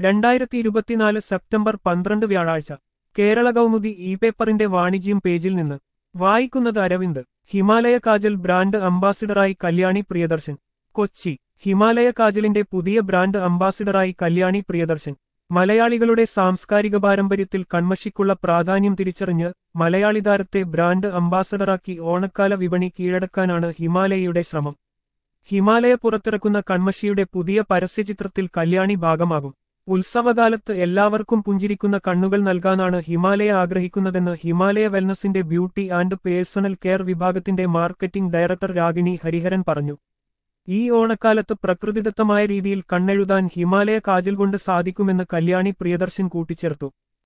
രണ്ടായിരത്തി ഇരുപത്തിനാല് സെപ്റ്റംബർ പന്ത്രണ്ട് വ്യാഴാഴ്ച കേരള കൗമുദി ഇ പേപ്പറിന്റെ വാണിജ്യം പേജിൽ നിന്ന് വായിക്കുന്നത് അരവിന്ദ് ഹിമാലയ കാജൽ ബ്രാൻഡ് അംബാസിഡറായി കല്യാണി പ്രിയദർശൻ കൊച്ചി ഹിമാലയ കാജലിന്റെ പുതിയ ബ്രാൻഡ് അംബാസിഡറായി കല്യാണി പ്രിയദർശൻ മലയാളികളുടെ സാംസ്കാരിക പാരമ്പര്യത്തിൽ കൺമഷിക്കുള്ള പ്രാധാന്യം തിരിച്ചറിഞ്ഞ് മലയാളി താരത്തെ ബ്രാൻഡ് അംബാസഡറാക്കി ഓണക്കാല വിപണി കീഴടക്കാനാണ് ഹിമാലയയുടെ ശ്രമം ഹിമാലയ പുറത്തിറക്കുന്ന കൺമഷിയുടെ പുതിയ പരസ്യചിത്രത്തിൽ കല്യാണി ഭാഗമാകും ഉത്സവകാലത്ത് എല്ലാവർക്കും പുഞ്ചിരിക്കുന്ന കണ്ണുകൾ നൽകാനാണ് ഹിമാലയ ആഗ്രഹിക്കുന്നതെന്ന് ഹിമാലയ വെൽനസിന്റെ ബ്യൂട്ടി ആൻഡ് പേഴ്സണൽ കെയർ വിഭാഗത്തിന്റെ മാർക്കറ്റിംഗ് ഡയറക്ടർ രാഗിണി ഹരിഹരൻ പറഞ്ഞു ഈ ഓണക്കാലത്ത് പ്രകൃതിദത്തമായ രീതിയിൽ കണ്ണെഴുതാൻ ഹിമാലയ കാജൽ കൊണ്ട് സാധിക്കുമെന്ന് കല്യാണി പ്രിയദർശൻ കൂട്ടിച്ചേർത്തു